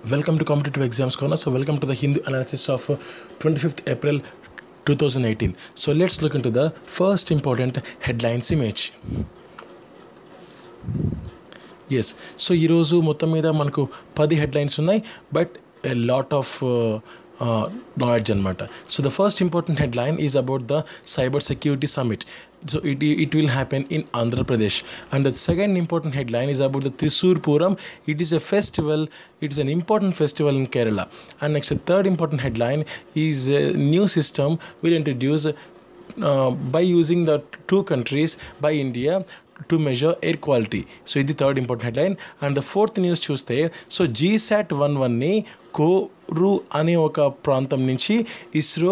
Welcome to Competitive Exams Corner. So, welcome to the Hindu analysis of uh, 25th April 2018. So, let's look into the first important headlines image. Yes so ఈరోజు మొత్తం మీద మనకు పది headlines ఉన్నాయి but a lot of knowledge అనమాట so the first important headline is about the cyber security summit so it it will happen in Andhra Pradesh and the second important headline is about the Thrissur Pooram it is a festival it is an important festival in Kerala and next third important headline is new system will introduce uh, by using the two countries by India to measure air quality. So ఇది third important headline and the fourth news చూస్తే so GSAT one వన్ని కోరు అనే ఒక ప్రాంతం నుంచి ISRO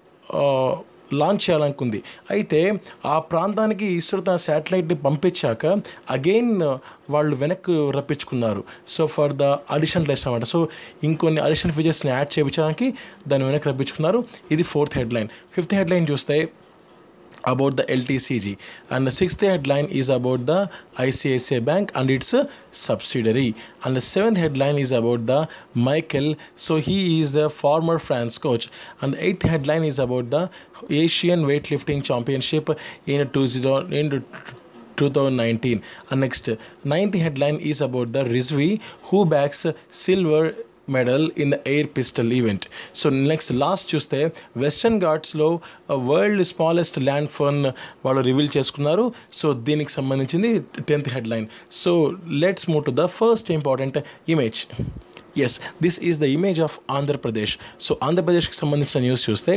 launch చేయాలనుకుంది అయితే ఆ ప్రాంతానికి ఇస్రో తన శాటిలైట్ని పంపించాక అగైన్ వాళ్ళు వెనక్కి రప్పించుకున్నారు so for the additional test అనమాట సో ఇంకొన్ని అడిషనల్ ఫీచర్స్ని యాడ్ చేయించడానికి దాన్ని వెనక్కి రప్పించుకున్నారు ఇది ఫోర్త్ హెడ్లైన్ ఫిఫ్త్ హెడ్లైన్ చూస్తే about the LTCG and the sixth headline is about the ICICI Bank and its uh, subsidiary and the seventh headline is about the Michael so he is the former France coach and the eighth headline is about the Asian weightlifting championship in 20 in 2019 and next ninth headline is about the Rizvi who backs silver medal in the air pistol event so next last చూస్తే western ఘాట్స్లో world smallest land phone వాళ్ళు reveal చేసుకున్నారు సో దీనికి సంబంధించింది tenth headline so let's move to the first important image yes this is the image of Andhra Pradesh so ఆంధ్రప్రదేశ్కి సంబంధించిన news చూస్తే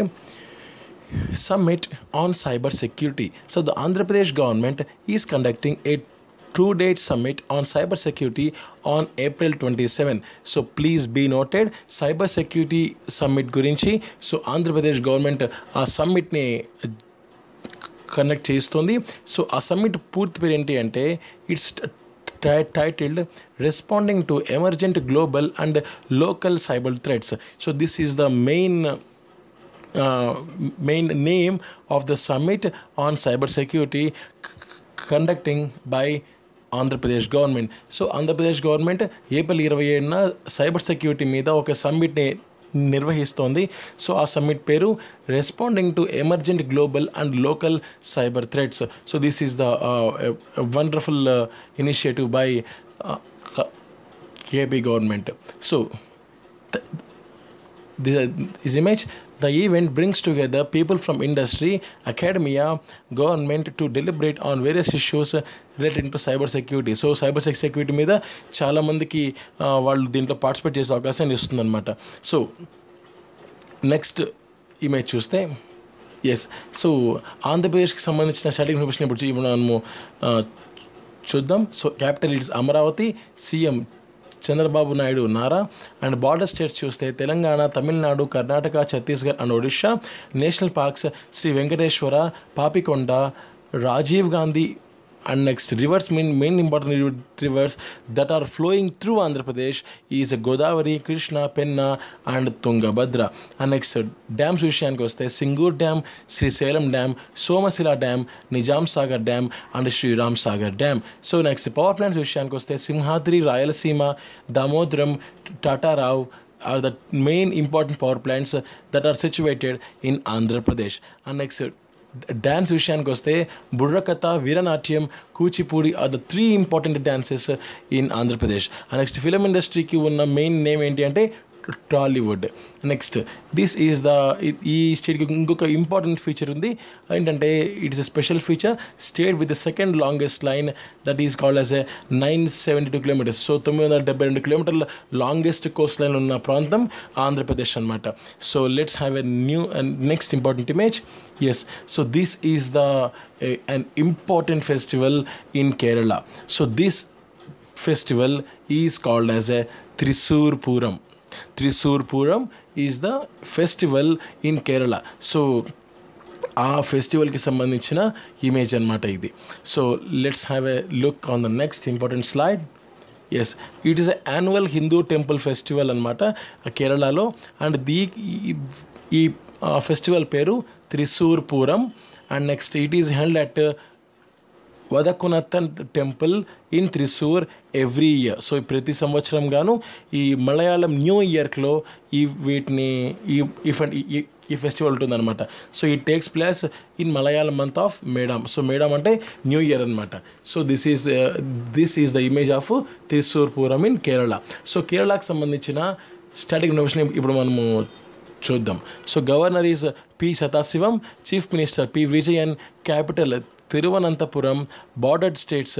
summit on cyber security. So the Andhra Pradesh government is conducting a two date summit on cyber security on April 27. So please be noted cyber security summit గురించి so Andhra Pradesh government ఆ సమ్మిట్ని conduct చేస్తుంది so ఆ summit పూర్తి పేరు ఏంటి అంటే it's titled responding to emergent global and local cyber threats so this is the main uh, main name of the summit on cyber security c- conducting by Andhra Pradesh government so Andhra Pradesh government April ఇరవై ఏడున cyber security మీద ఒక సమ్మిట్ని నిర్వహిస్తోంది so ఆ summit పేరు responding to emergent global and local cyber threats so this is the wonderful initiative by KP government so this, this image the event brings together people from industry academia government to deliberate on various issues relating to cyber security so cyber security మీద చాలామందికి వాళ్ళు దీంట్లో participate చేసే అవకాశాన్ని ఇస్తుందన్నమాట so next image చూస్తే yes so ఆంధ్రప్రదేశ్కి సంబంధించిన స్టాటిక్ ఇన్ఫర్మేషన్ ఇప్పుడు చూ- ఇప్పుడు మనము ఆ, చూద్దాం so capital it's Amaravati CM Chandrababu Naidu Nara and border states చూస్తే Telangana Tamil Nadu Karnataka Chhattisgarh and Odisha national parks Shri Venkateswara Papikonda Rajiv Gandhi and next rivers main main important riv- rivers that are flowing through andhra pradesh is godavari krishna penna and tungabhadra and next dams విషయానికి వస్తే Singur dam Srisailam dam Somasila dam Nizam Sagar dam and Sriram Sagar dam so next power plants విషయానికి వస్తే Simhadri Rayalaseema Damodaram Tatarao are the main important power plants that are situated in Andhra Pradesh. And next, dance విషయానికి వస్తే Burrakatha Veeranatyam Kuchipudi are the three important dances in Andhra Pradesh next film ఇండస్ట్రీకి ఉన్న main name ఏంటి అంటే Tollywood next this is the ఈ స్టేట్కి ఇంకొక ఇంపార్టెంట్ ఫీచర్ ఉంది ఏంటంటే it is a special feature state with the second longest line that is called as a nine seventy two kilometres so తొమ్మిది వందల డెబ్బై రెండు కిలోమీటర్ల లాంగెస్ట్ కోస్ట్ లైన్ ఉన్న ప్రాంతం ఆంధ్రప్రదేశ్ అనమాట so let's have a new and next important image yes so this is the an important festival in Kerala. So this festival is called as a Trisur Puram. Trisur Puram is the festival in Kerala. So ఆ ఫెస్టివల్కి సంబంధించిన image అనమాట ఇది so let's have a look on the next important slide yes it is annual Hindu temple festival అనమాట కేరళలో and the ఈ- ఈ festival పేరు Thrissur Pooram and next it is held at Vadakkunnathan temple in Thrissur every year so ప్రతి సంవత్సరం గాను ఈ మలయాళం న్యూ ఇయర్లో ఈ వీటిని ఈ ఈ ఈ ఫెస్టివల్ ఉంటుందన్నమాట సో ఈ takes place in Malayalam month of Medam so Medam అంటే న్యూ ఇయర్ అనమాట so this is this is the image of Thrissur Pooram in Kerala so కేరళకు సంబంధించిన స్టాటిక్ ఇన్నోవేషన్ ఇప్పుడు మనము చూద్దాం so governor is P Sathasivam chief minister P Vijayan capital Thiruvananthapuram bordered states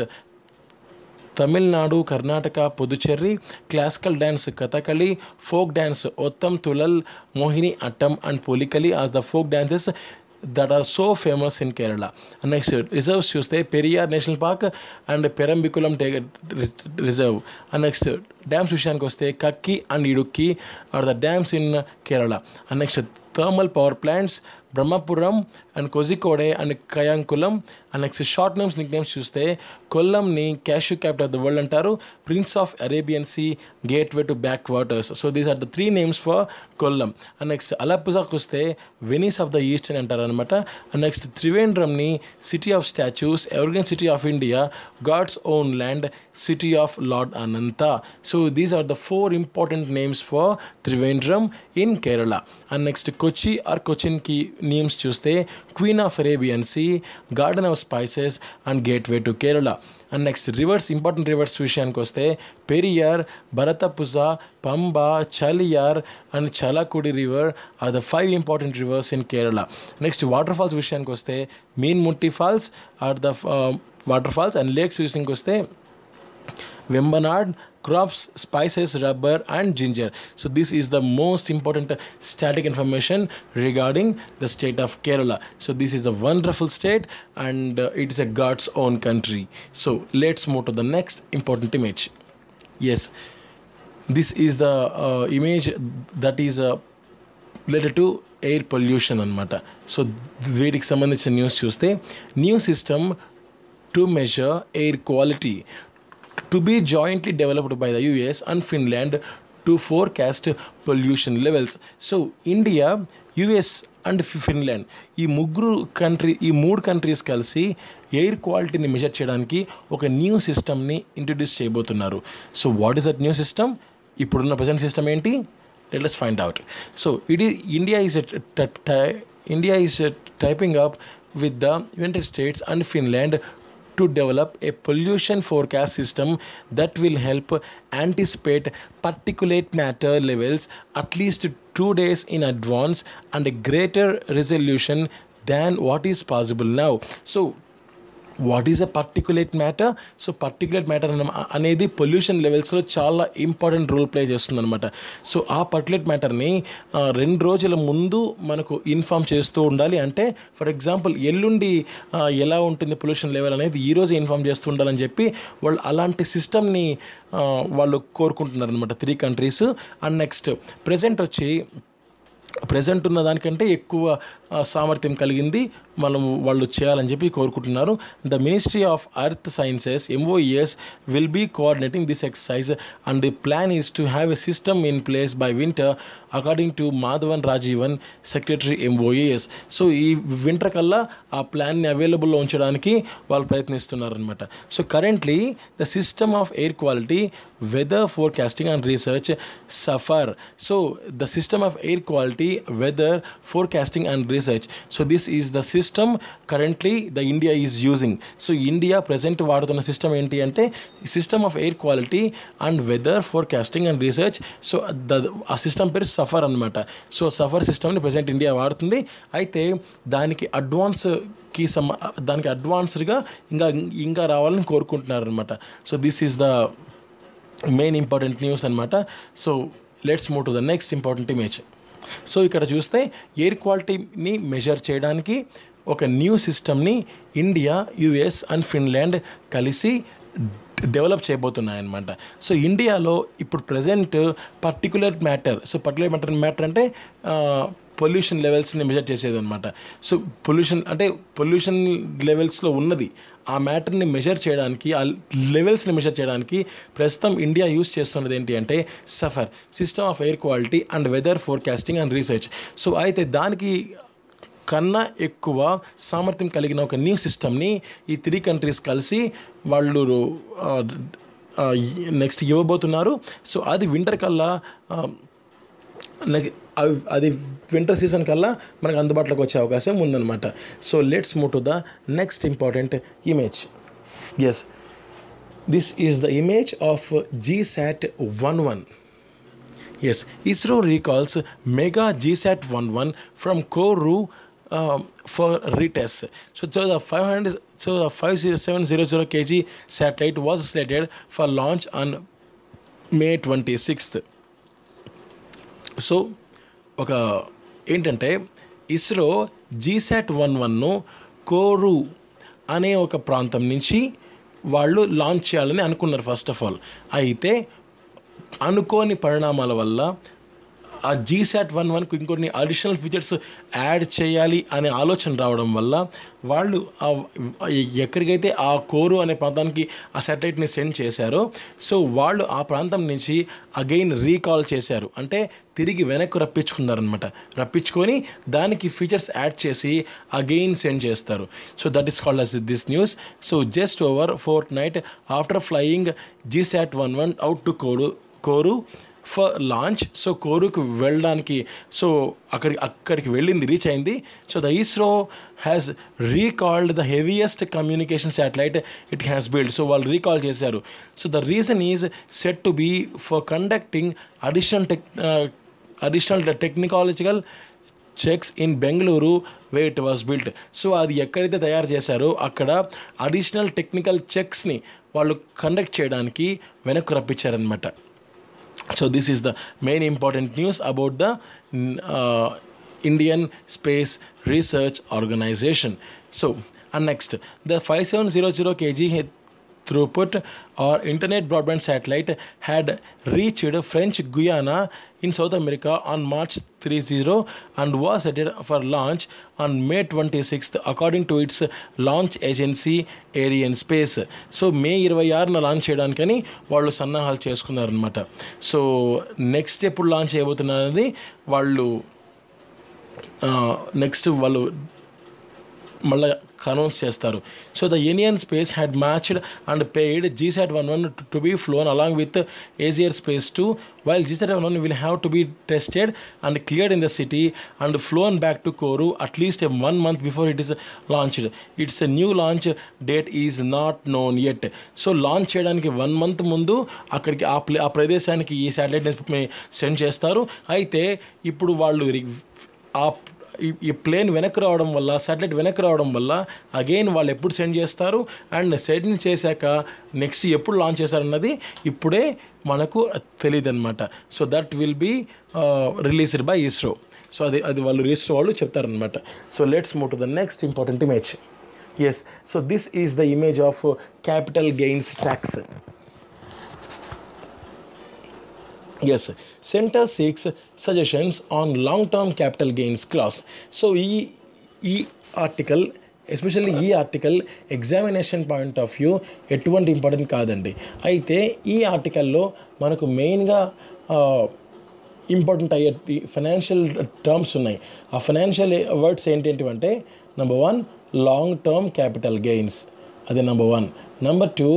Tamil Nadu Karnataka Puducherry classical dance Kathakali folk dance Ottam Thullal Mohiniyattam and Polikali as the folk dances that are so famous in Kerala next reserves చూస్తే Periyar national park and Parambikulam టే reserve and next dams విషయానికి వస్తే Kakki and Idukki are the dams in Kerala and next thermal power plants Brahmapuram and Kozhikode and Kayamkulam and next short names nick names చూస్తే కొల్లంని cashew capital of the world అంటారు prince of Arabian sea gateway to backwaters so these are the three names for Kollam and next అలప్పుజాకు వస్తే Venice of the east అని అంటారు అనమాట and next త్రివేంద్రంని city of statues evergreen city of India god's own land city of lord Anantha so these are the four important names for Trivandrum in Kerala and next Kochi are కొచ్చిన్కి names చూస్తే queen of Arabian sea garden of spices and gateway to Kerala and next rivers important rivers విషయానికి వస్తే Periyar Bharathapuzha Pamba Chaliyar and Chalakudy river are the five important rivers in Kerala next waterfalls విషయానికి వస్తే Meenmutty falls are the waterfalls and lakes విషయానికి వస్తే Vembanad crops, spices, rubber, and ginger. So, this is the most important static information regarding the state of Kerala. So, this is a wonderful state and uh, it is a God's own country. So, let's move to the next important image. Yes, this is the uh, image that is uh, related to air pollution అనమాట so వీటికి సంబంధించిన news చూస్తే new system to measure air quality to be jointly developed by the US and Finland to forecast pollution levels so India US and Finland ఈ ముగ్గురు country ఈ మూడు countries కలిసి air క్వాలిటీని మెజర్ చేయడానికి ఒక న్యూ సిస్టమ్ని ఇంట్రడ్యూస్ చేయబోతున్నారు so what is that new system ఇప్పుడున్న ప్రజెంట్ సిస్టమ్ ఏంటి let us find out so it is india is a t- t- t- india is uh, typing up with the united states and finland to develop a pollution forecast system that will help anticipate particulate matter levels at least 2 days in advance and a greater resolution than what is possible now so what is a particulate matter so particulate matter అనేది pollution లెవెల్స్లో చాలా important role play చేస్తుంది అనమాట so ఆ particulate మ్యాటర్ని రెండు రోజుల ముందు మనకు ఇన్ఫామ్ చేస్తూ ఉండాలి అంటే ఫర్ ఎగ్జాంపుల్ ఎల్లుండి ఆ, ఎలా ఉంటుంది పొల్యూషన్ లెవెల్ అనేది ఈ రోజు ఇన్ఫామ్ చేస్తూ ఉండాలని చెప్పి వాళ్ళు అలాంటి సిస్టమ్ని వాళ్ళు కోరుకుంటున్నారు అనమాట three countries and next present వచ్చి ప్రజెంట్ ఉన్న దానికంటే ఎక్కువ ఆ, సామర్థ్యం కలిగింది మనం వాళ్ళు చేయాలని చెప్పి కోరుకుంటున్నారు the ministry of earth sciences MoES will be coordinating this exercise and the plan is to have a system in place by winter according to Madhavan Rajeevan secretary MoES so ఈ వింటర్ కల్లా ఆ ప్లాన్ని అవైలబుల్లో ఉంచడానికి వాళ్ళు ప్రయత్నిస్తున్నారనమాట సో currently the system of air quality weather forecasting and research SAFAR so the system of air quality weather forecasting and research so this is the system currently the India is using so India present వాడుతున్న system ఏంటి అంటే system of air quality and weather forecasting and research so the uh system పేరు సఫర్ అనమాట so SAFAR సిస్టమ్ని present India వాడుతుంది అయితే దానికి advance కి సమ దానికి అడ్వాన్స్డ్గా ఇంకా ఇంకా రావాలని కోరుకుంటున్నారు అనమాట so this is the main important news అనమాట so let's move to the next important image so ఇక్కడ చూస్తే ఎయిర్ క్వాలిటీని మెజర్ చేయడానికి ఒక న్యూ సిస్టమ్ని ఇండియా యుఎస్ అండ్ ఫిన్లాండ్ కలిసి డెవలప్ చేయబోతున్నాయన్నమాట సో ఇండియాలో ఇప్పుడు present particular matter so particular matter matter అంటే పొల్యూషన్ లెవెల్స్ని మెజర్ చేసేది అనమాట సో పొల్యూషన్ అంటే పొల్యూషన్ లెవెల్స్లో ఉన్నది ఆ మ్యాటర్ని మెజర్ చేయడానికి ఆ లెవెల్స్ని మెజర్ చేయడానికి ప్రస్తుతం ఇండియా యూస్ చేస్తున్నది ఏంటి అంటే SAFAR system of air quality and weather forecasting and research so అయితే దానికి కన్నా ఎక్కువ సామర్థ్యం కలిగిన ఒక న్యూ సిస్టమ్ని ఈ త్రీ కంట్రీస్ కలిసి వాళ్ళు నెక్స్ట్ ఇవ్వబోతున్నారు సో అది వింటర్ కల్లా ఆ, నెక్- అవి- అది వింటర్ సీజన్ కల్లా మనకు అందుబాటులోకి వచ్చే అవకాశం ఉందన్నమాట so let's move to the next important image yes this is the image of GSAT one one Yes, ISRO recalls Mega GSAT 11 from Kourou um, for retest. So, so the 500, so the 5700 kg satellite was slated for launch on May 26th. So ఒక ఏంటంటే ISRO GSAT one వన్ను కోరు అనే ఒక ప్రాంతం నుంచి వాళ్ళు launch చేయాలని అనుకున్నారు ఫస్ట్ ఆఫ్ ఆల్ అయితే అనుకోని పరిణామాల వల్ల ఆ జీసాట్ వన్ వన్కు ఇంకొన్ని అడిషనల్ ఫీచర్స్ యాడ్ చేయాలి అనే ఆలోచన రావడం వల్ల వాళ్ళు ఆ- ఎక్కడికైతే ఆ కోరు అనే ప్రాంతానికి ఆ శాటిలైట్ని సెండ్ చేశారో సో వాళ్ళు ఆ ప్రాంతం నుంచి అగైన్ రీకాల్ చేశారు అంటే తిరిగి వెనక్కు రప్పించుకున్నారనమాట రప్పించుకొని దానికి ఫీచర్స్ యాడ్ చేసి అగైన్ సెండ్ చేస్తారు so that is called as this news so just over fortnight after flying GSAT one one out to Kourou Kourou for launch so కోరుకు వెళ్ళడానికి సో అక్కడికి అక్కడికి వెళ్ళింది రీచ్ అయింది so the ISRO has recalled the heaviest communication satellite it has build so వాళ్ళు recall చేశారు so the reason is set to be for conducting additional tech additional technological checks in Bengaluru way it was built so అది ఎక్కడైతే తయారు చేశారో అక్కడ additional technical చెక్స్ని వాళ్ళు conduct చేయడానికి వెనక్కు రప్పించారనమాట so this is the main important news about the uh, indian space research organization so and next the 5700 kg he- throughput or internet broadband satellite had reached french guyana in south america on march 30 and was headed for launch on may 26th according to its launch agency Arianespace so మే ఇరవై ఆరున launch చేయడానికని వాళ్ళు సన్నాహాలు చేసుకున్నారనమాట so next ఎప్పుడు launch చేయబోతున్నది వాళ్ళు నెక్స్ట్ వాళ్ళు మళ్ళీ అనౌన్స్ చేస్తారు so the Indian space had matched and paid GSAT one one to be flown along with ఏజియర్ space two while GSAT one one will have to be tested and cleared in the city and flown back to Kourou at least a one month before it is launched it's a new launch date is not known at so launch చేయడానికి one month ముందు అక్కడికి ఆ play ఆ ప్రదేశానికి ఈ శాటిలైట్ని send చేస్తారు అయితే ఇప్పుడు వాళ్ళు రి- ఆ ఈ- ఈ ప్లేన్ వెనక్కి రావడం వల్ల శాటిలైట్ వెనక్కి రావడం వల్ల అగైన్ వాళ్ళు ఎప్పుడు సెండ్ చేస్తారు అండ్ సెండ్ చేశాక నెక్స్ట్ ఎప్పుడు లాంచ్ చేస్తారన్నది ఇప్పుడే మనకు తెలియదు అనమాట so that will be released by ISRO so అది అది వాళ్ళు ఇస్రో వాళ్ళు చెప్తారనమాట so let's move to the next important image yes so this is the image of capital gains tax yes centre six suggestions on long term capital gains class so ఈ ఈ article especially ఈ article examination point of view ఎటువంటి important కాదండి అయితే ఈ ఆర్టికల్లో మనకు మెయిన్గా ఇంపార్టెంట్ అయ్యే ఫైనాన్షియల్ టర్మ్స్ ఉన్నాయి ఆ ఫైనాన్షియల్ వర్డ్స్ ఏంటంటే number one long term capital gains అదే number one number two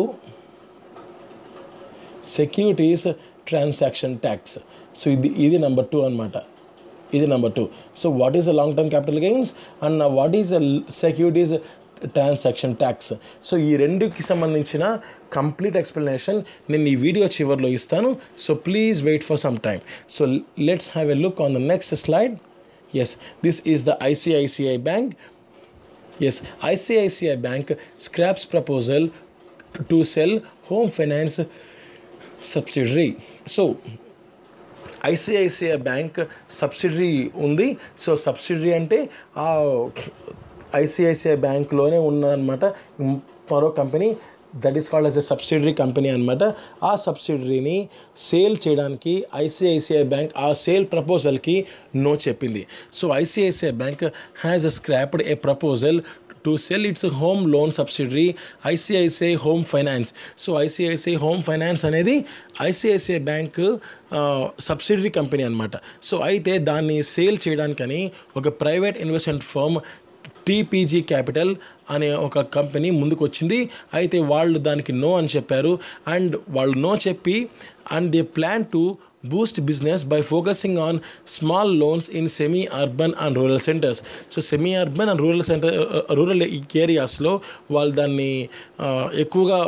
securities transaction tax so ఇది ఇది నెంబర్ టూ అనమాట ఇది number two so what is the long term capital gains and what is the securities transaction tax so ఈ రెండుకి సంబంధించిన complete explanation నేను ఈ వీడియో చివరిలో ఇస్తాను so please wait for some time so let's have a look on the next slide yes this is the ICICI bank Yes, ICICI Bank scraps proposal to sell home finance subsidiary. So, ICICI bank subsidiary ఉంది so subsidiary అంటే ఆ ICICI బ్యాంక్లోనే ఉన్నదన్నమాట మరో company that is called as a subsidiary company అనమాట ఆ సబ్సిడరీని sale చేయడానికి ఐసిఐసిఐ బ్యాంక్ ఆ సేల్ ప్రపోజల్కి నో చెప్పింది so ICICI bank has scrapped a proposal to sell its home loan subsidiary ICICI home finance so ICICI home finance అనేది ICICI bank subsidiary company అనమాట so అయితే దాన్ని సేల్ చేయడానికని ఒక private investment firm TPG capital అనే ఒక company ముందుకు వచ్చింది అయితే వాళ్ళు దానికి నో అని చెప్పారు అండ్ వాళ్ళు నో చెప్పి and they plan to boost business by focusing on small loans in semi urban and rural centres so semi urban and rural centre rural ఏరియాస్లో వాళ్ళు దాన్ని ఆ, ఎక్కువగా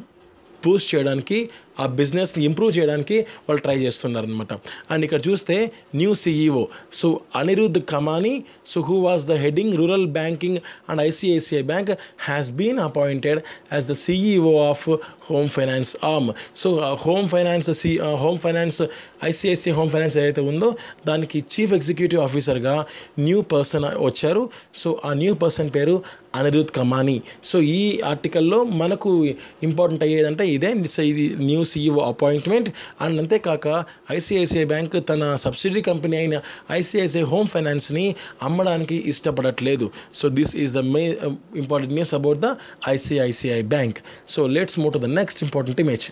బూస్ట్ చేయడానికి ఆ బిజినెస్ని ఇంప్రూవ్ చేయడానికి వాళ్ళు ట్రై చేస్తున్నారు అనమాట అండ్ ఇక్కడ చూస్తే new CEO so Anirudh Kamani so who was the heading rural banking and ICICI bank has been appointed as the CEO of home finance arm so home finance సి home finance ICICI home finance ఏదైతే ఉందో దానికి chief executive ఆఫీసర్గా new person వచ్చారు so ఆ new person పేరు Anirudh Kamani so ఈ ఆర్టికల్లో మనకు ఇంపార్టెంట్ అయ్యేదంటే ఇదే సో ఇది న్యూ సీఈఓ అపాయింట్మెంట్ అండ్ అంతేకాక ఐసిఐసిఐ బ్యాంక్ తన సబ్సిడరీ కంపెనీ అయిన ఐసిఐసిఐ హోమ్ ఫైనాన్స్ని అమ్మడానికి ఇష్టపడట్లేదు so this is the may important news about the ICICI bank so let's move to the next important image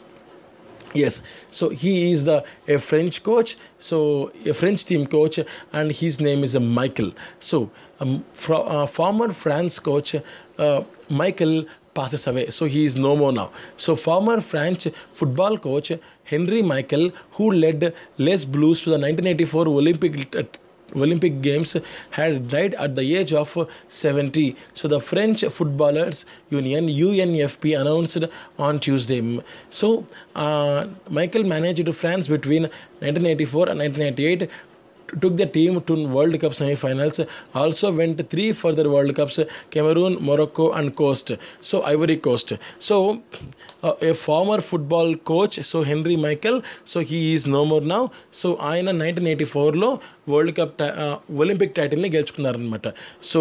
yes so he is the a french coach so a french team coach and his name is uh, michael so um, fro- uh, former france coach uh, michael passes away so he is no more now so former french football coach henry michael who led les blues to the 1984 olympic uh, Olympic Games had died at the age of 70. So the French Footballers Union UNFP announced on Tuesday. So uh, Michael managed France between 1984 and 1998 took the team to World Cup semi-finals. Also went three further World Cups: Cameroon, Morocco, and Coast. So Ivory Coast. So uh, a former football coach. So Henry Michael. So he is no more now. So ఆయన nineteen eighty ఫోర్లో world cup Olympic టైటిల్ని గెలుచుకున్నారనమాట so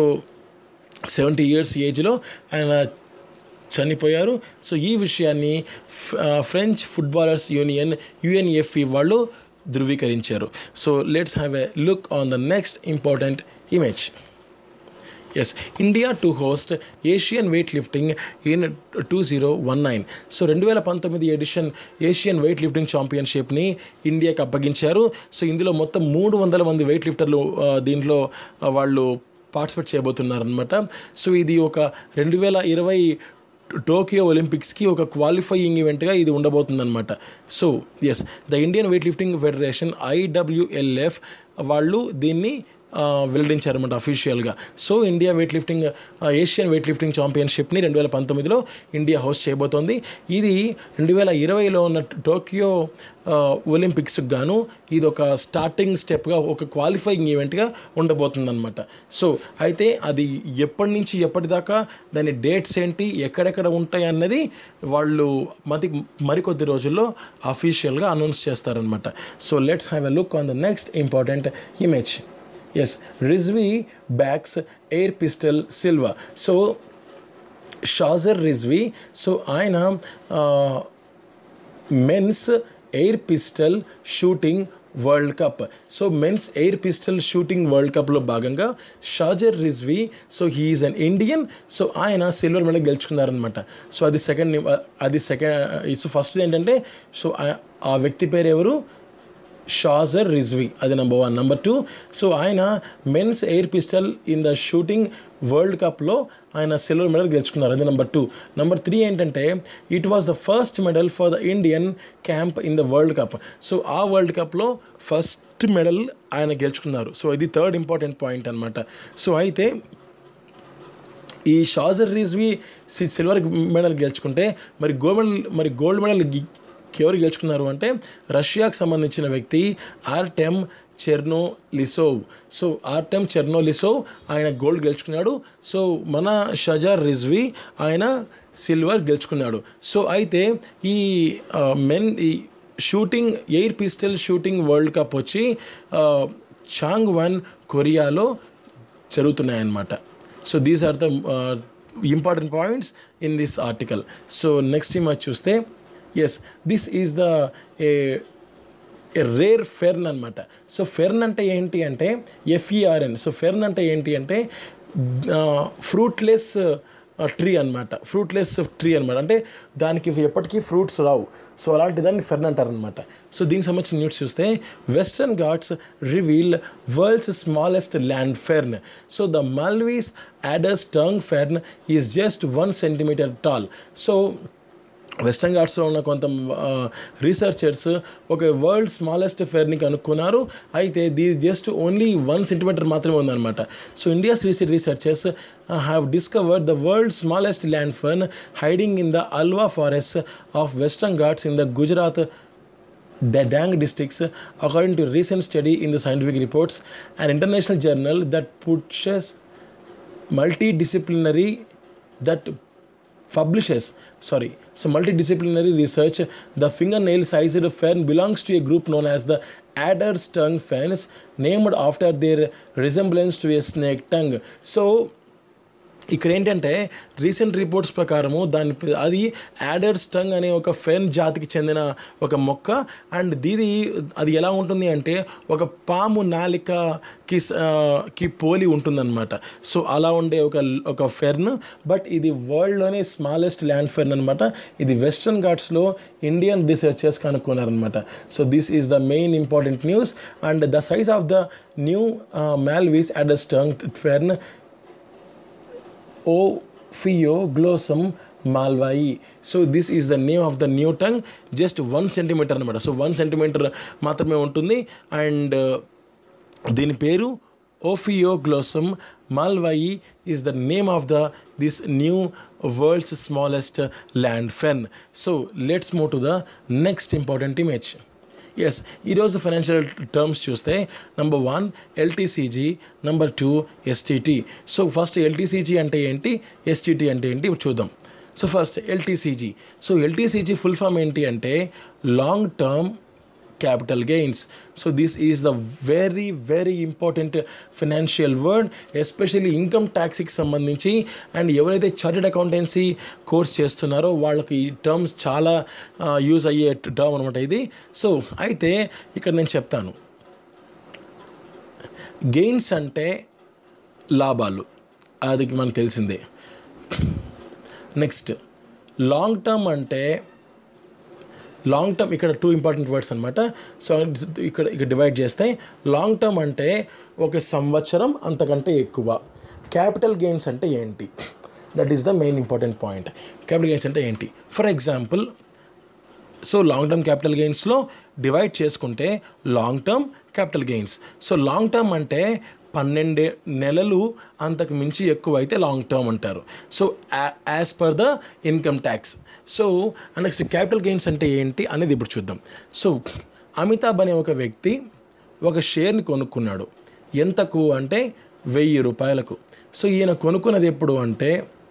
seventy years ఏజ్లో ఆయన చనిపోయారు so ఈ విషయాన్ని ఫ్- ఆ, ఫ్రెంచ్ ఫుట్బాలర్స్ యూనియన్ యుఎన్ఎఫ్ఈ వాళ్ళు ధృవీకరించారు so let's have a look on the next important image yes India to host Asian weight lifting in two zero one nine so రెండు వేల పంతొమ్మిది ఎడిషన్ ఏషియన్ వెయిట్ లిఫ్టింగ్ ఛాంపియన్షిప్ని ఇండియాకి అప్పగించారు so ఇందులో మొత్తం మూడు వందల మంది వెయిట్ లిఫ్టర్లు ఆ, దీంట్లో ఆ, వాళ్ళు పార్టిసిపేట్ చేయబోతున్నారనమాట సో ఇది ఒక రెండు వేల ఇరవై టోకియో ఒలింపిక్స్కి ఒక క్వాలిఫైయింగ్ ఈవెంట్గా ఇది ఉండబోతుందన్నమాట so yes the Indian weight lifting federation IWLF వాళ్ళు దీన్ని ఆ, వెల్లడించారన్నమాట అఫీషియల్గా సో ఇండియా వెయిట్ లిఫ్టింగ్ ఆ, ఏషియన్ వెయిట్ లిఫ్టింగ్ ఛాంపియన్షిప్ని రెండు వేల పంతొమ్మిదిలో ఇండియా హోస్ట్ చేయబోతోంది ఇది రెండు వేల ఇరవైలో ఉన్న టోకియో ఆ, ఒలింపిక్స్కి గాను ఇది ఒక స్టార్టింగ్ స్టెప్గా ఒక క్వాలిఫైయింగ్ ఈవెంట్గా ఉండబోతుందన్నమాట సో అయితే అది ఎప్పటి నుంచి ఎప్పటిదాకా దాని డేట్స్ ఏంటి ఎక్కడెక్కడ ఉంటాయి అన్నది వాళ్ళు మతి మరికొద్ది రోజుల్లో అఫీషియల్గా అనౌన్స్ చేస్తారనమాట so let's have a look on the next important image yes Rizvi bags air pistol silver so Shahzar Rizvi so ఆయన men's air pistol shooting world cup so men's air pistol shooting world కప్లో భాగంగా Shahzar Rizvi so he is an Indian so ఆయన silver medal గెలుచుకున్నారనమాట so అది second అది second so first ఏంటంటే so ఆ- ఆ వ్యక్తి పేరు ఎవరు షాజర్ రిజ్వీ అది number one number two so ఆయన men's air pistol in the shooting world కప్లో ఆయన సిల్వర్ మెడల్ గెలుచుకున్నారు అది నెంబర్ టూ నెంబర్ త్రీ ఏంటంటే it was the first medal for the Indian camp in the world cup so ఆ world కప్లో first medal ఆయన గెలుచుకున్నారు సో ఇది థర్డ్ ఇంపార్టెంట్ పాయింట్ అనమాట సో అయితే ఈ షాజర్ రిజ్వీ సి- సిల్వర్ మెడల్ గెలుచుకుంటే మరి గోల్డ్ మెడల్ మరి గోల్డ్ మెడల్ గి- ఎవరు గెలుచుకున్నారు అంటే రష్యాకు సంబంధించిన వ్యక్తి Artem Chernousov so Artem Chernousov ఆయన గోల్డ్ గెలుచుకున్నాడు సో మన షజార్ రిజ్వీ ఆయన సిల్వర్ గెలుచుకున్నాడు సో అయితే ఈ ఆ, మెన్ ఈ shooting air pistol shooting world cup వచ్చి ఆ, చాంగ్ వన్ కొరియాలో జరుగుతున్నాయన్నమాట so these are the important points in this article so next image చూస్తే yes this is the a rare fern అనమాట సో ఫెర్న్ అంటే ఏంటి అంటే ఎఫ్ఈఆర్ఎన్ సో ఫెర్న్ అంటే ఏంటి అంటే ఫ్రూట్లెస్ ట్రీ అనమాట ఫ్రూట్లెస్ ట్రీ అనమాట అంటే దానికి ఎప్పటికీ ఫ్రూట్స్ రావు సో అలాంటి దాన్ని ఫెర్న్ అంటారనమాట సో దీనికి సంబంధించిన న్యూస్ చూస్తే Western Ghats reveal world's smallest land fern so the Malvi's adder's tongue fern is just one centimeter tall so Western ఘాట్స్లో ఉన్న కొంత రీసెర్చర్స్ ఒక వరల్డ్ స్మాలెస్ట్ ఫెర్ని కనుక్కున్నారు అయితే దీ జస్ట్ ఓన్లీ వన్ సెంటీమీటర్ మాత్రమే ఉందన్నమాట so India's recent researchers have discovered the world smallest land fern hiding in the Ahwa forest of Western Ghats in the Gujarat Dang districts, according to recent study in the scientific reports, an international journal that pushes multidisciplinary that publishes sorry so multidisciplinary research the fingernail sized fern belongs to a group known as the adder's tongue ferns named after their resemblance to a snake tongue so ఇక్కడ ఏంటంటే recent reports ప్రకారము దాని pay- అది adder stung అనే ఒక ఫెన్ జాతికి చెందిన ఒక మొక్క అండ్ దీది అది ఎలా ఉంటుంది అంటే ఒక పాము నాలికకి స- ఆ, కి పోలి ఉంటుందన్నమాట సో అలా ఉండే ఒక ఒక ఫెర్న్ బట్ ఇది వరల్డ్లోనే స్మాలెస్ట్ ల్యాండ్ ఫెర్న్ అనమాట ఇది వెస్ట్రన్ ఘాట్స్లో ఇండియన్ రీసెర్చర్స్ కనుక్కున్నారనమాట so this is the main important news and the size of the new Malvi's adder's tongue fern Ophioglossum malvayi. So this is the name of the new tongue. Just one centimeter అనమాట so one centimeter మాత్రమే ఉంటుంది and దీని పేరు Ophioglossum malvayi is the name of the this new world's smallest land fern so let's move to the next important image yes ఈరోజు financial terms చూస్తే number one LTCG number two STT so first LTCG అంటే ఏంటి STT అంటే ఏంటి ఇప్పుడు చూద్దాం so first LTCG so LTCG full form ఏంటి అంటే long term capital gains so this is the very very important financial word especially income ట్యాక్స్కి సంబంధించి అండ్ ఎవరైతే చార్టెడ్ అకౌంటెన్సీ కోర్స్ చేస్తున్నారో వాళ్ళకి ఈ టర్మ్స్ చాలా యూజ్ అయ్యే టర్మ్ అనమాట ఇది సో అయితే ఇక్కడ నేను చెప్తాను గెయిన్స్ అంటే లాభాలు అది మనకు తెలిసిందే నెక్స్ట్ లాంగ్ టర్మ్ అంటే లాంగ్ టర్మ్ ఇక్కడ టూ ఇంపార్టెంట్ వర్డ్స్ అనమాట సో ఇక్కడ ఇక్కడ డివైడ్ చేస్తే లాంగ్ టర్మ్ అంటే ఒక సంవత్సరం అంతకంటే ఎక్కువ క్యాపిటల్ గెయిన్స్ అంటే ఏంటి that is the main important point capital gains అంటే ఏంటి for example so long term capital గెయిన్స్లో డివైడ్ చేసుకుంటే long term capital gains so long term అంటే పన్నెండే నెలలు అంతకు మించి ఎక్కువ అయితే లాంగ్ టర్మ్ అంటారు so as per the income tax so next capital gains అంటే ఏంటి అనేది ఇప్పుడు చూద్దాం సో అమితాబ్ అనే ఒక వ్యక్తి ఒక షేర్ని కొనుక్కున్నాడు ఎంతకు అంటే వెయ్యి రూపాయలకు సో ఈయన కొనుక్కున్నది ఎప్పుడు అంటే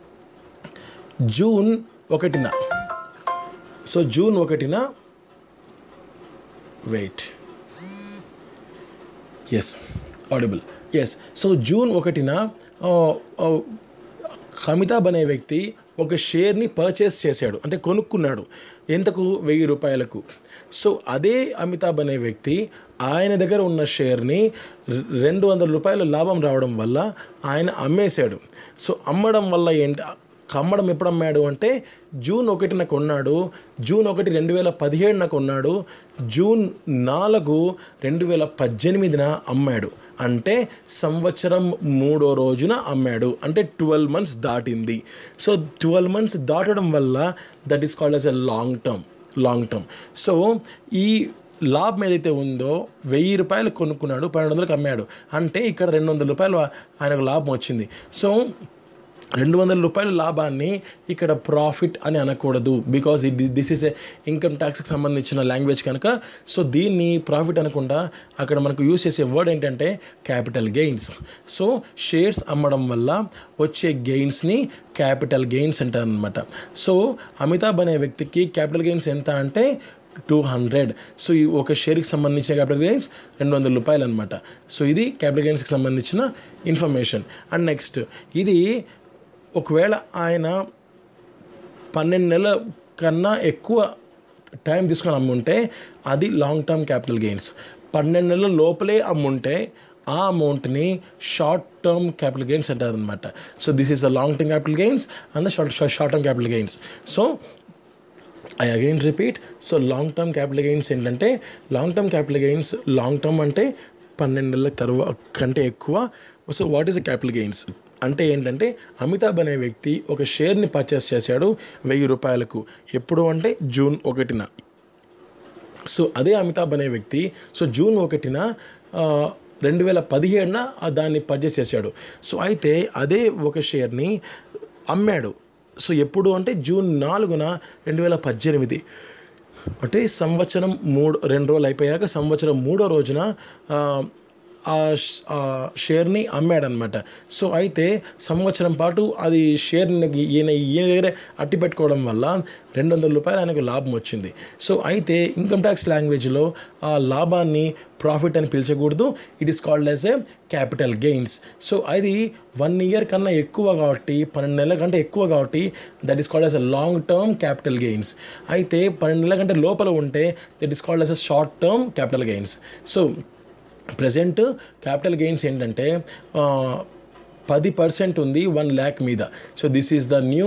జూన్ ఒకటిన సో జూన్ ఒకటిన wait yes audible yes so June ఒకటిన ఆ, ఆ, అమితాబ్ అనే వ్యక్తి ఒక షేర్ని పర్చేస్ చేశాడు అంటే కొనుక్కున్నాడు ఎంతకు వెయ్యి రూపాయలకు సో అదే అమితాబ్ అనే వ్యక్తి ఆయన దగ్గర ఉన్న షేర్ని రె- రెండు వందల రూపాయలు లాభం రావడం వల్ల ఆయన అమ్మేశాడు సో అమ్మడం వల్ల ఏంటి కమ్మడం ఎప్పుడు అమ్మాడు అంటే జూన్ ఒకటిన కొన్నాడు జూన్ ఒకటి రెండు వేల పదిహేడున కొన్నాడు జూన్ నాలుగు రెండు వేల పద్దెనిమిదిన అమ్మాడు అంటే సంవత్సరం మూడో రోజున అమ్మాడు అంటే ట్వెల్వ్ మంత్స్ దాటింది సో ట్వెల్వ్ మంత్స్ దాటడం వల్ల that is called as a long term long term so ఈ లాభం ఏదైతే ఉందో వెయ్యి రూపాయలు కొనుక్కున్నాడు పన్నెండు వందలకు అమ్మాడు అంటే ఇక్కడ రెండు వందల రూపాయలు ఆయనకు లాభం వచ్చింది సో రెండు వందల రూపాయల లాభాన్ని ఇక్కడ ప్రాఫిట్ అని అనకూడదు బికాజ్ ఇది దిస్ ఈస్ ఏ ఇన్కమ్ ట్యాక్స్కి సంబంధించిన లాంగ్వేజ్ కనుక సో దీన్ని ప్రాఫిట్ అనకుండా అక్కడ మనకు యూజ్ చేసే వర్డ్ ఏంటంటే క్యాపిటల్ గెయిన్స్ సో షేర్స్ అమ్మడం వల్ల వచ్చే గెయిన్స్ని క్యాపిటల్ గెయిన్స్ అంటారనమాట సో అమితాబ్ అనే వ్యక్తికి క్యాపిటల్ గెయిన్స్ ఎంత అంటే టూ హండ్రెడ్ సో ఈ ఒక షేర్కి సంబంధించిన క్యాపిటల్ గెయిన్స్ రెండు వందల రూపాయలు అనమాట సో ఇది క్యాపిటల్ గెయిన్స్కి సంబంధించిన ఇన్ఫర్మేషన్ అండ్ నెక్స్ట్ ఇది ఒకవేళ ఆయన పన్నెండు నెలల కన్నా ఎక్కువ టైం తీసుకొని అమ్ముంటే అది లాంగ్ టర్మ్ క్యాపిటల్ గెయిన్స్ పన్నెండు నెలల లోపలే అమ్ముంటే ఆ అమౌంట్ని షార్ట్ టర్మ్ క్యాపిటల్ గెయిన్స్ అంటారు అనమాట so this is the long term capital gains and the short short term capital gains so I again repeat so long term capital gains ఏంటంటే long term capital gains long term అంటే పన్నెండు నెలల తర్వాత కంటే ఎక్కువ so what is the capital gains అంటే ఏంటంటే అమితాబ్ అనే వ్యక్తి ఒక షేర్ని పర్చేస్ చేశాడు వెయ్యి రూపాయలకు ఎప్పుడు అంటే జూన్ ఒకటిన సో అదే అమితాబ్ అనే వ్యక్తి సో జూన్ ఒకటిన రెండు వేల పదిహేడున దాన్ని పర్చేస్ చేశాడు సో అయితే అదే ఒక షేర్ని అమ్మాడు సో ఎప్పుడు అంటే జూన్ నాలుగున రెండు వేల పద్దెనిమిది అంటే సంవత్సరం మూడు రెండు రోజులు అయిపోయాక సంవత్సరం మూడో రోజున ఆ, ఆ ష్- ఆ షేర్ని అమ్మాడనమాట సో అయితే సంవత్సరం పాటు అది షేర్ని ఈయన ఈయన దగ్గర అట్టి పెట్టుకోవడం వల్ల రెండు వందల రూపాయలు ఆయనకు లాభం వచ్చింది సో అయితే ఇన్కమ్ ట్యాక్స్ లాంగ్వేజ్లో ఆ లాభాన్ని ప్రాఫిట్ అని పిలిచకూడదు it is called as a capital gains so అది వన్ ఇయర్ కన్నా ఎక్కువ కాబట్టి పన్నెండు నెలల కంటే ఎక్కువ కాబట్టి that is called as a long term capital gains అయితే పన్నెండు నెలల కంటే లోపల ఉంటే that is called as a short term capital gains so present capital gains ఏంటంటే ఆ, పది పర్సెంట్ ఉంది వన్ ల్యాక్ మీద so this is the new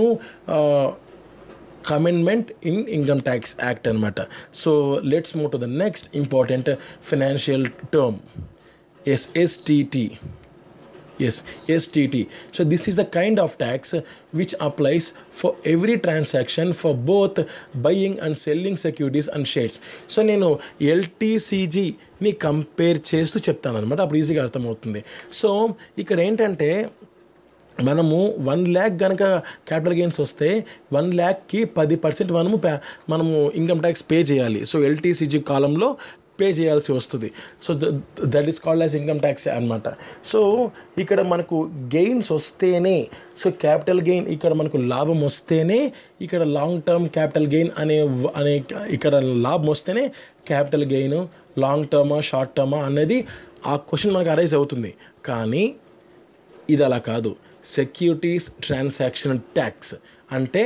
commitment in income tax act అనమాట so let's move to the next important financial term SSTT yes stt so this is the kind of tax which applies for every transaction for both buying and selling securities and shares so నేను ఎల్టీసీజీని compare చేస్తూ చెప్తాను అనమాట అప్పుడు ఈజీగా అర్థమవుతుంది so ఇక్కడ ఏంటంటే మనము వన్ ల్యాక్ కనుక క్యాపిటల్ గెయిన్స్ వస్తే వన్ ల్యాక్కి పది పర్సెంట్ మనము పే- మనము ఇన్కమ్ ట్యాక్స్ పే చేయాలి సో ఎల్టీసీజీ కాలంలో పే చేయాల్సి వస్తుంది so that is called as income tax అనమాట సో ఇక్కడ మనకు గెయిన్స్ వస్తేనే సో క్యాపిటల్ గెయిన్ ఇక్కడ మనకు లాభం వస్తేనే ఇక్కడ లాంగ్ టర్మ్ క్యాపిటల్ గెయిన్ అనే వ- అనే ఇక్కడ లాభం వస్తేనే క్యాపిటల్ గెయిన్ లాంగ్ టర్మా షార్ట్ టర్మా అనేది ఆ క్వశ్చన్ మనకు అరైజ్ అవుతుంది కానీ ఇది అలా కాదు సెక్యూరిటీస్ ట్రాన్సాక్షన్ ట్యాక్స్ అంటే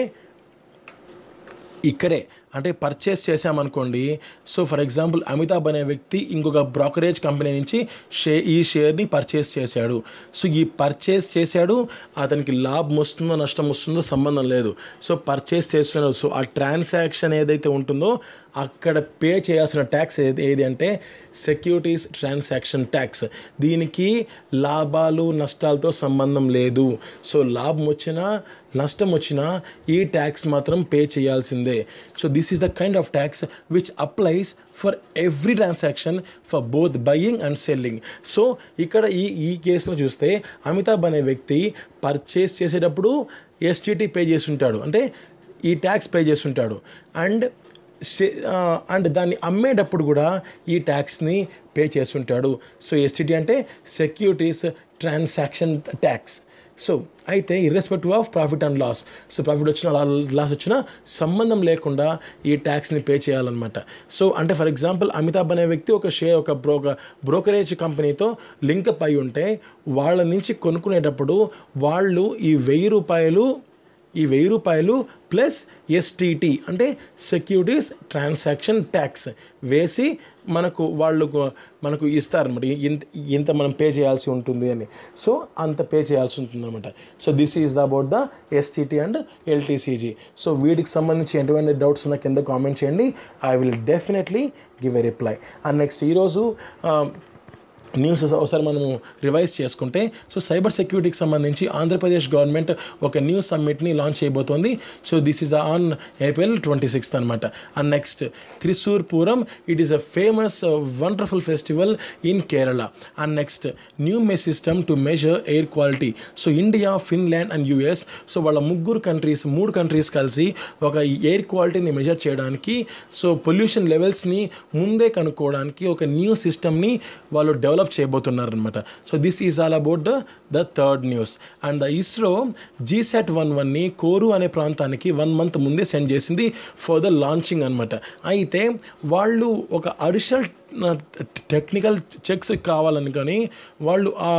ఇక్కడే అంటే పర్చేస్ చేసామనుకోండి సో ఫర్ ఎగ్జాంపుల్ అమితాబ్ అనే వ్యక్తి ఇంకొక బ్రోకరేజ్ కంపెనీ నుంచి షే ఈ షేర్ని పర్చేస్ చేశాడు సో ఈ పర్చేస్ చేశాడు అతనికి లాభం వస్తుందో నష్టం వస్తుందో సంబంధం లేదు సో పర్చేస్ చేస్తున్నాడు సో ఆ ట్రాన్సాక్షన్ ఏదైతే ఉంటుందో అక్కడ పే చేయాల్సిన ట్యాక్స్ ఏది ఏది అంటే సెక్యూరిటీస్ ట్రాన్సాక్షన్ ట్యాక్స్ దీనికి లాభాలు నష్టాలతో సంబంధం లేదు సో లాభం వచ్చినా నష్టం వచ్చినా ఈ ట్యాక్స్ మాత్రం పే చేయాల్సిందే so this is the kind of tax which applies for every transaction for both buying and selling so ఇక్కడ ఈ ఈ కేసులో చూస్తే అమితాబ్ అనే వ్యక్తి పర్చేస్ చేసేటప్పుడు ఎస్టీటీ పే చేసి ఉంటాడు అంటే ఈ ట్యాక్స్ పే చేసి ఉంటాడు అండ్ అండ్ దాన్ని అమ్మేటప్పుడు కూడా ఈ ట్యాక్స్ని పే చేస్తుంటాడు సో ఎస్టీటీ అంటే సెక్యూరిటీస్ ట్రాన్సాక్షన్ ట్యాక్స్ సో అయితే irrespective of profit and loss so profit వచ్చినా లాస్ వచ్చినా సంబంధం లేకుండా ఈ ట్యాక్స్ని పే చేయాలన్నమాట సో అంటే ఫర్ ఎగ్జాంపుల్ అమితాబ్ అనే వ్యక్తి ఒక షేర్ ఒక బ్రోక బ్రోకరేజ్ కంపెనీతో లింకప్ అయి ఉంటే వాళ్ళ నుంచి కొనుక్కునేటప్పుడు వాళ్ళు ఈ వెయ్యి రూపాయలు ఈ వెయ్యి రూపాయలు ప్లస్ ఎస్టీటీ అంటే సెక్యూరిటీస్ ట్రాన్సాక్షన్ ట్యాక్స్ వేసి మనకు వాళ్ళు గు- మనకు ఇస్తారనమాట ఇంత ఇంత మనం పే చేయాల్సి ఉంటుంది అని సో అంత పే చేయాల్సి ఉంటుంది అనమాట so this is the about the STT and LTCG so వీటికి సంబంధించి ఎటువంటి డౌట్స్ ఉన్నా కింద కామెంట్ చేయండి I will definitely give a reply and next ఈరోజు న్యూస్ ఒకసారి మనము రివైజ్ చేసుకుంటే సో సైబర్ సెక్యూరిటీకి సంబంధించి ఆంధ్రప్రదేశ్ గవర్నమెంట్ ఒక న్యూ సమ్మిట్ని లాంచ్ చేయబోతోంది so this is on April twenty sixth అనమాట and next Thrissur Pooram it is a famous wonderful festival in Kerala and next new May system to measure air quality so India Finland and US so వాళ్ళ ముగ్గురు countries మూడు countries కలిసి ఒక air క్వాలిటీని measure చేయడానికి so pollution లెవెల్స్ని ముందే కనుక్కోవడానికి ఒక న్యూ సిస్టమ్ని వాళ్ళు డెవలప్ చేయబోతున్నారనమాట so this is all about the the third news and the ISRO GSAT one వన్ని కోరు అనే ప్రాంతానికి వన్ మంత్ ముందే సెండ్ చేసింది ఫర్ ద లాంచింగ్ అనమాట అయితే వాళ్ళు ఒక అడిషనల్ టెక్నికల్ చెక్స్ కావాలని కానీ వాళ్ళు ఆ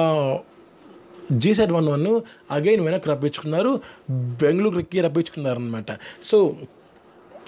జీసెట్ వన్ వన్ అగైన్ వెనక్కి రప్పించుకున్నారు బెంగళూరుకి రప్పించుకున్నారు అనమాట సో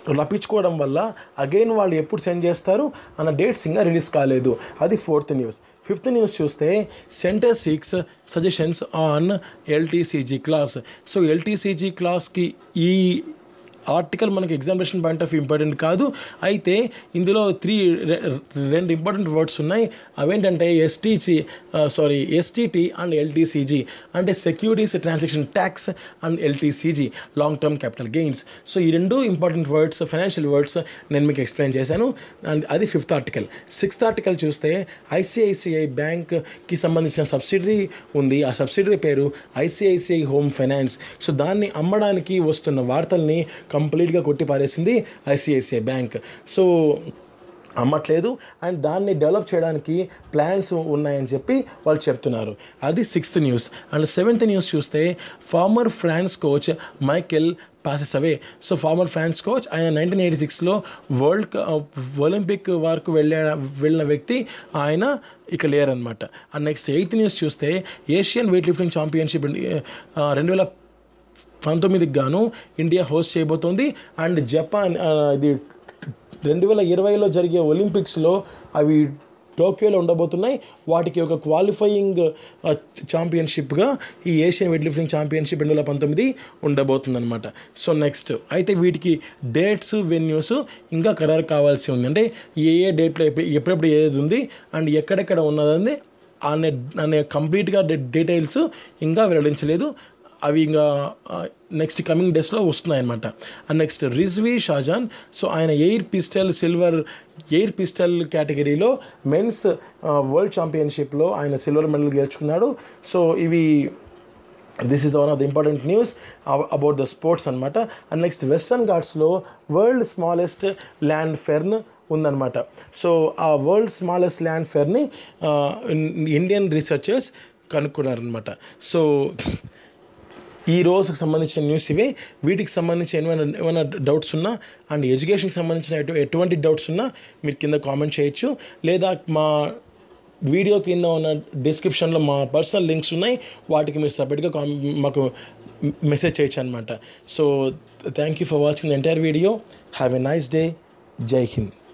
రప్పించుకోవడం వల్ల అగైన్ వాళ్ళు ఎప్పుడు సెండ్ చేస్తారు అన్న డేట్స్ ఇంకా రిలీజ్ కాలేదు అది ఫోర్త్ న్యూస్ ఫిఫ్త్ న్యూస్ చూస్తే center six suggestions on LTCG clause so LTCG క్లాస్కి ఈ ఆర్టికల్ మనకి ఎగ్జామినేషన్ పాయింట్ ఆఫ్ ఇంపార్టెంట్ కాదు అయితే ఇందులో త్రీ రెండు ఇంపార్టెంట్ వర్డ్స్ ఉన్నాయి అవేంటంటే STC sorry STT and LTCG అంటే securities transaction tax and LTCG long term capital gains so ఈ రెండు ఇంపార్టెంట్ వర్డ్స్ ఫైనాన్షియల్ వర్డ్స్ నేను మీకు ఎక్స్ప్లెయిన్ చేశాను అండ్ అది ఫిఫ్త్ ఆర్టికల్ సిక్స్త్ ఆర్టికల్ చూస్తే ఐసిఐసిఐ బ్యాంక్కి సంబంధించిన సబ్సిడరీ ఉంది ఆ సబ్సిడరీ పేరు ఐసిఐసిఐ హోమ్ ఫైనాన్స్ సో దాన్ని అమ్మడానికి వస్తున్న వార్తల్ని కంప్లీట్గా కొట్టిపారేసింది ఐసిఐసిఐ బ్యాంక్ సో అమ్మట్లేదు అండ్ దాన్ని డెవలప్ చేయడానికి ప్లాన్స్ ఉన్నాయని చెప్పి వాళ్ళు చెప్తున్నారు అది sixth news and seventh news చూస్తే former France coach Michael passes away so former France coach ఆయన నైన్టీన్ ఎయిటీ సిక్స్లో వరల్డ్ ఒలింపిక్ వరకు వెళ్ళే వెళ్ళిన వ్యక్తి ఆయన ఇక లేరనమాట అండ్ నెక్స్ట్ ఎయిత్ న్యూస్ చూస్తే ఏషియన్ వెయిట్ లిఫ్టింగ్ ఛాంపియన్షిప్ రెండు వేల పంతొమ్మిదికి గాను ఇండియా హోస్ట్ చేయబోతోంది అండ్ జపాన్ ఆ, ఇది రెండు వేల ఇరవైలో జరిగే ఒలింపిక్స్లో అవి టోక్యోలో ఉండబోతున్నాయి వాటికి ఒక క్వాలిఫైయింగ్ ఛాంపియన్షిప్గా ఈ ఏషియన్ వెయిట్ లిఫ్టింగ్ ఛాంపియన్షిప్ రెండు వేల పంతొమ్మిది ఉండబోతుందన్నమాట సో నెక్స్ట్ అయితే వీటికి డేట్స్ వెన్యూస్ ఇంకా ఖరారు కావాల్సి ఉంది అంటే ఏ ఏ డేట్లో ఎప్పు- ఎప్పుడెప్పుడు ఏది ఉంది అండ్ ఎక్కడెక్కడ ఉన్నదని అనే అనే కంప్లీట్గా డీటెయిల్స్ ఇంకా వెల్లడించలేదు అవి ఇంకా నెక్స్ట్ కమింగ్ డేస్లో వస్తున్నాయన్నమాట and next Rizvi Shahzan so ఆయన air pistol silver air pistol కేటగిరీలో మెన్స్ వరల్డ్ ఛాంపియన్షిప్లో ఆయన సిల్వర్ మెడల్ గెలుచుకున్నాడు సో ఇవి this is one of the important news about the sports అనమాట అండ్ నెక్స్ట్ వెస్టర్న్ ఘాట్స్లో వరల్డ్ స్మాలెస్ట్ ల్యాండ్ ఫెర్న్ ఉందన్నమాట సో ఆ వరల్డ్ స్మాలెస్ట్ ల్యాండ్ ఫెర్ని ఇండియన్ రీసెర్చర్స్ కనుక్కున్నారనమాట సో ఈ రోజుకి సంబంధించిన న్యూస్ ఇవే వీటికి సంబంధించి ఏమైనా ఏమైనా డౌట్స్ ఉన్నా అండ్ ఎడ్యుకేషన్కి సంబంధించిన ఎటు ఎటువంటి డౌట్స్ ఉన్నా మీరు కింద కామెంట్ చేయొచ్చు లేదా మా వీడియో కింద ఉన్న డిస్క్రిప్షన్లో మా పర్సనల్ లింక్స్ ఉన్నాయి వాటికి మీరు సపరేట్గా కామ్ మాకు మెసేజ్ చేయొచ్చు అనమాట so thank you for watching the entire video have a nice day జై హింద్